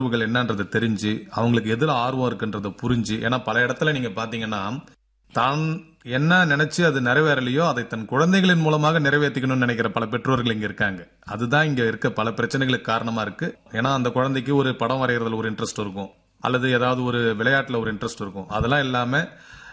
உணர்வுகள் என்னன்றதை தெரிஞ்சு அவங்களுக்கு எதுல ஆர்வம் இருக்குன்றதை புரிஞ்சு ஏன்னா பல இடத்துல நீங்க பாத்தீங்கன்னா தான் என்ன நினைச்சு அது நிறைவேறலையோ அதை தன் குழந்தைகளின் மூலமாக நிறைவேற்றிக்கணும்னு நினைக்கிற பல பெற்றோர்கள் இங்க இருக்காங்க அதுதான் இங்க இருக்க பல பிரச்சனைகளுக்கு காரணமா இருக்கு ஏன்னா அந்த குழந்தைக்கு ஒரு படம் வரைகிறதுல ஒரு இன்ட்ரெஸ்ட் இருக்கும் அல்லது ஏதாவது ஒரு விளையாட்டுல ஒரு இன்ட்ரெஸ்ட் இருக்கும் அதெல்லாம் இல்லாம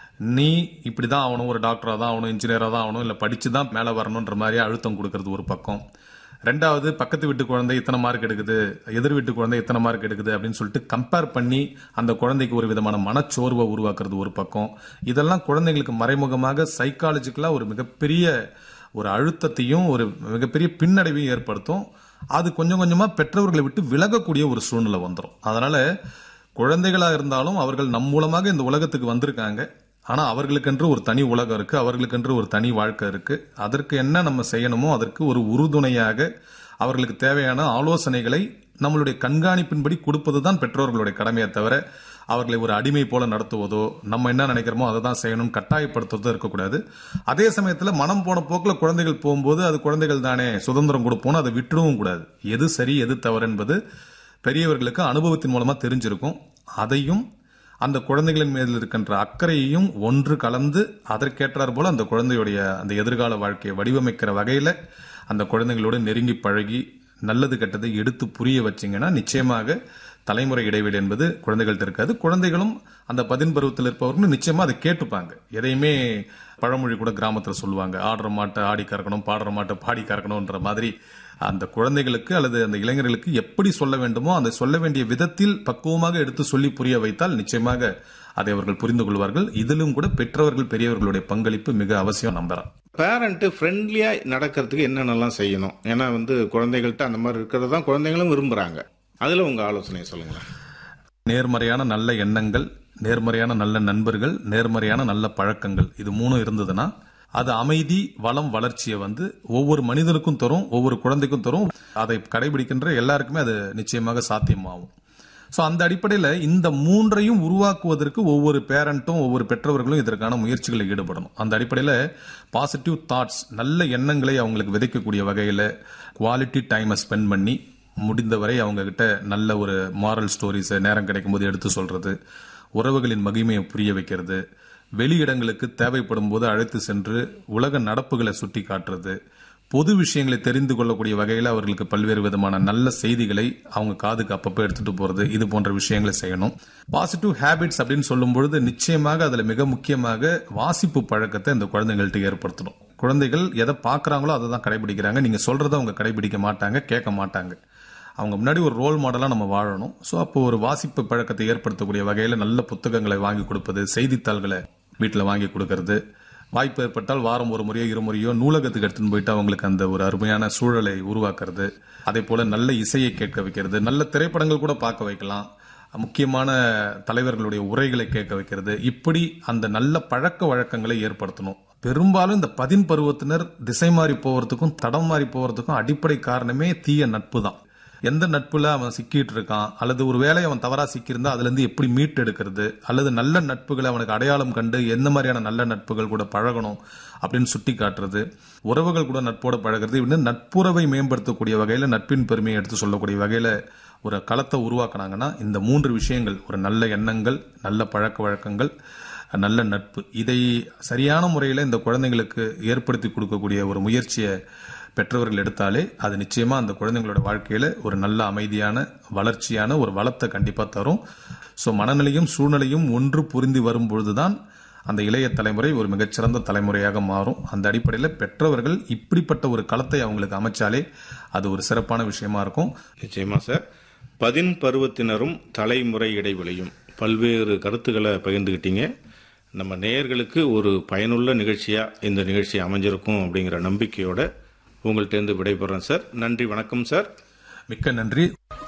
நீ இப்படிதான் ஆகணும் ஒரு டாக்டரா தான் ஆகணும் இன்ஜினியரா தான் ஆகணும் இல்ல படிச்சு தான் மேல வரணும்ன்ற மாதிரி அழுத்தம் கொடுக்கறது ஒரு பக்கம் ரெண்டாவது பக்கத்து வீட்டு குழந்தை இத்தனை மார்க் எடுக்குது எதிர் வீட்டு குழந்தை இத்தனை மார்க் எடுக்குது அப்படின்னு சொல்லிட்டு கம்பேர் பண்ணி அந்த குழந்தைக்கு ஒரு விதமான மனச்சோர்வை உருவாக்குறது ஒரு பக்கம் இதெல்லாம் குழந்தைங்களுக்கு மறைமுகமாக சைக்காலஜிக்கலா ஒரு மிகப்பெரிய ஒரு அழுத்தத்தையும் ஒரு மிகப்பெரிய பின்னடைவையும் ஏற்படுத்தும் அது கொஞ்சம் கொஞ்சமா பெற்றவர்களை விட்டு விலகக்கூடிய ஒரு சூழ்நிலை வந்துடும் அதனால குழந்தைகளா இருந்தாலும் அவர்கள் நம் மூலமாக இந்த உலகத்துக்கு வந்திருக்காங்க ஆனா அவர்களுக்கென்று ஒரு தனி உலகம் இருக்கு அவர்களுக்கென்று ஒரு தனி வாழ்க்கை இருக்கு அதற்கு என்ன நம்ம செய்யணுமோ அதற்கு ஒரு உறுதுணையாக அவர்களுக்கு தேவையான ஆலோசனைகளை நம்மளுடைய கண்காணிப்பின்படி கொடுப்பதுதான் பெற்றோர்களுடைய கடமையை தவிர அவர்களை ஒரு அடிமை போல நடத்துவதோ நம்ம என்ன நினைக்கிறோமோ அதை தான் செய்யணும் கட்டாயப்படுத்துவதோ இருக்கக்கூடாது அதே சமயத்துல மனம் போன போக்குல குழந்தைகள் போகும்போது அது குழந்தைகள் தானே சுதந்திரம் கொடுப்போம்னு அதை விட்டுறவும் கூடாது எது சரி எது தவறு என்பது பெரியவர்களுக்கு அனுபவத்தின் மூலமா தெரிஞ்சிருக்கும் அதையும் அந்த குழந்தைகளின் மேல் இருக்கின்ற அக்கறையையும் ஒன்று கலந்து அதற்கேற்றார் போல அந்த குழந்தையுடைய அந்த எதிர்கால வாழ்க்கையை வடிவமைக்கிற வகையில அந்த குழந்தைகளோடு நெருங்கி பழகி நல்லது கெட்டதை எடுத்து புரிய வச்சீங்கன்னா நிச்சயமாக தலைமுறை இடைவெளி என்பது குழந்தைகள்ட்ட இருக்காது குழந்தைகளும் அந்த பதின் பருவத்தில் இருப்பவர்களும் நிச்சயமா அதை கேட்டுப்பாங்க எதையுமே பழமொழி கூட கிராமத்துல சொல்லுவாங்க ஆடுற மாட்டை ஆடி கறக்கணும் பாடுற மாட்டை பாடி கறக்கணும்ன்ற மாதிரி அந்த குழந்தைகளுக்கு அல்லது அந்த இளைஞர்களுக்கு எப்படி சொல்ல வேண்டுமோ அதை சொல்ல வேண்டிய விதத்தில் பக்குவமாக எடுத்து சொல்லி புரிய வைத்தால் நிச்சயமாக அதை அவர்கள் புரிந்து கொள்வார்கள் இதிலும் கூட பெற்றவர்கள் பெரியவர்களுடைய பங்களிப்பு மிக அவசியம் நம்புறேன் பேரண்ட் ஃப்ரெண்ட்லியா நடக்கிறதுக்கு என்னென்னலாம் செய்யணும் ஏன்னா வந்து குழந்தைகள்கிட்ட அந்த மாதிரி இருக்கிறது தான் குழந்தைகளும் விரும்புறாங்க அதுல உங்க ஆலோசனை சொல்லுங்களேன் நேர்மறையான நல்ல எண்ணங்கள் நேர்மறையான நல்ல நண்பர்கள் நேர்மறையான நல்ல பழக்கங்கள் இது மூணும் இருந்ததுன்னா அது அமைதி வளம் வளர்ச்சியை வந்து ஒவ்வொரு மனிதனுக்கும் தரும் ஒவ்வொரு குழந்தைக்கும் தரும் அதை கடைபிடிக்கின்ற எல்லாருக்குமே அது நிச்சயமாக சாத்தியமாகும் ஸோ அந்த அடிப்படையில் இந்த மூன்றையும் உருவாக்குவதற்கு ஒவ்வொரு பேரண்ட்டும் ஒவ்வொரு பெற்றவர்களும் இதற்கான முயற்சிகளில் ஈடுபடணும் அந்த அடிப்படையில் பாசிட்டிவ் தாட்ஸ் நல்ல எண்ணங்களை அவங்களுக்கு விதைக்கக்கூடிய வகையில் குவாலிட்டி டைமை ஸ்பெண்ட் பண்ணி முடிந்தவரை அவங்க கிட்ட நல்ல ஒரு மாரல் ஸ்டோரிஸை நேரம் கிடைக்கும் போது எடுத்து சொல்றது உறவுகளின் மகிமையை புரிய வைக்கிறது வெளியிடங்களுக்கு தேவைப்படும் போது அழைத்து சென்று உலக நடப்புகளை சுட்டி காட்டுறது பொது விஷயங்களை தெரிந்து கொள்ளக்கூடிய வகையில் அவர்களுக்கு பல்வேறு விதமான நல்ல செய்திகளை அவங்க காதுக்கு அப்பப்போ எடுத்துட்டு போறது இது போன்ற விஷயங்களை செய்யணும் பாசிட்டிவ் ஹேபிட்ஸ் அப்படின்னு சொல்லும் பொழுது நிச்சயமாக அதுல மிக முக்கியமாக வாசிப்பு பழக்கத்தை இந்த குழந்தைகள்ட்ட ஏற்படுத்தணும் குழந்தைகள் எதை பார்க்கறாங்களோ அதை தான் கடைபிடிக்கிறாங்க நீங்க சொல்றதை அவங்க கடைபிடிக்க மாட்டாங்க கேட்க மாட்டாங்க அவங்க முன்னாடி ஒரு ரோல் மாடலாக நம்ம வாழணும் ஸோ அப்போ ஒரு வாசிப்பு பழக்கத்தை ஏற்படுத்தக்கூடிய வகையில் நல்ல புத்தகங்களை வாங்கி கொடுப்பது செய்தித்தாள்களை வீட்டில் வாங்கி கொடுக்கறது வாய்ப்பு ஏற்பட்டால் வாரம் ஒரு முறையோ இருமுறையோ நூலகத்துக்கு எடுத்துன்னு போயிட்டு அவங்களுக்கு அந்த ஒரு அருமையான சூழலை உருவாக்குறது அதே போல நல்ல இசையை கேட்க வைக்கிறது நல்ல திரைப்படங்கள் கூட பார்க்க வைக்கலாம் முக்கியமான தலைவர்களுடைய உரைகளை கேட்க வைக்கிறது இப்படி அந்த நல்ல பழக்க வழக்கங்களை ஏற்படுத்தணும் பெரும்பாலும் இந்த பதின் பருவத்தினர் திசை மாறி போவதுக்கும் தடம் மாறி போவதுக்கும் அடிப்படை காரணமே தீய நட்பு தான் எந்த நட்புல அவன் சிக்கிட்டு இருக்கான் அல்லது ஒரு வேலை அவன் தவறா சிக்கியிருந்தா அதுல இருந்து எப்படி மீட்டு எடுக்கிறது அல்லது நல்ல நட்புகளை அவனுக்கு அடையாளம் கண்டு எந்த மாதிரியான நல்ல நட்புகள் கூட பழகணும் அப்படின்னு சுட்டி காட்டுறது உறவுகள் கூட நட்போட பழகிறது இப்படின்னு நட்புறவை மேம்படுத்தக்கூடிய வகையில நட்பின் பெருமையை எடுத்து சொல்லக்கூடிய வகையில ஒரு களத்தை உருவாக்குனாங்கன்னா இந்த மூன்று விஷயங்கள் ஒரு நல்ல எண்ணங்கள் நல்ல பழக்க வழக்கங்கள் நல்ல நட்பு இதை சரியான முறையில் இந்த குழந்தைங்களுக்கு ஏற்படுத்தி கொடுக்கக்கூடிய ஒரு முயற்சியை பெற்றவர்கள் எடுத்தாலே அது நிச்சயமா அந்த குழந்தைங்களோட வாழ்க்கையில ஒரு நல்ல அமைதியான வளர்ச்சியான ஒரு வளத்தை கண்டிப்பா தரும் ஸோ மனநிலையும் சூழ்நிலையும் ஒன்று புரிந்து வரும் பொழுதுதான் அந்த இளைய தலைமுறை ஒரு மிகச்சிறந்த தலைமுறையாக மாறும் அந்த அடிப்படையில் பெற்றவர்கள் இப்படிப்பட்ட ஒரு களத்தை அவங்களுக்கு அமைச்சாலே அது ஒரு சிறப்பான விஷயமா இருக்கும் நிச்சயமா சார் பதின் பருவத்தினரும் தலைமுறை இடைவெளியும் பல்வேறு கருத்துக்களை பகிர்ந்துக்கிட்டீங்க நம்ம நேயர்களுக்கு ஒரு பயனுள்ள நிகழ்ச்சியா இந்த நிகழ்ச்சி அமைஞ்சிருக்கும் அப்படிங்கிற நம்பிக்கையோட உங்கள்கிட்ட விடைபெறேன் சார் நன்றி வணக்கம் சார் மிக்க நன்றி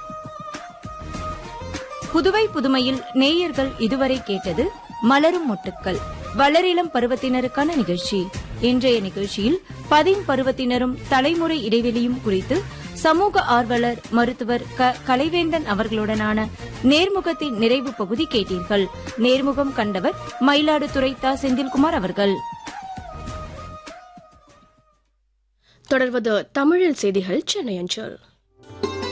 புதுவை புதுமையில் நேயர்கள் இதுவரை கேட்டது மலரும் மொட்டுக்கள் வளரிளம் பருவத்தினருக்கான நிகழ்ச்சி இன்றைய நிகழ்ச்சியில் பதின் பருவத்தினரும் தலைமுறை இடைவெளியும் குறித்து சமூக ஆர்வலர் மருத்துவர் க கலைவேந்தன் அவர்களுடனான நேர்முகத்தின் நிறைவு பகுதி கேட்டீர்கள் நேர்முகம் கண்டவர் மயிலாடுதுறை தா செந்தில்குமார் அவர்கள் தொடர்வது தமிழில் செய்திகள் சென்னை அஞ்சல்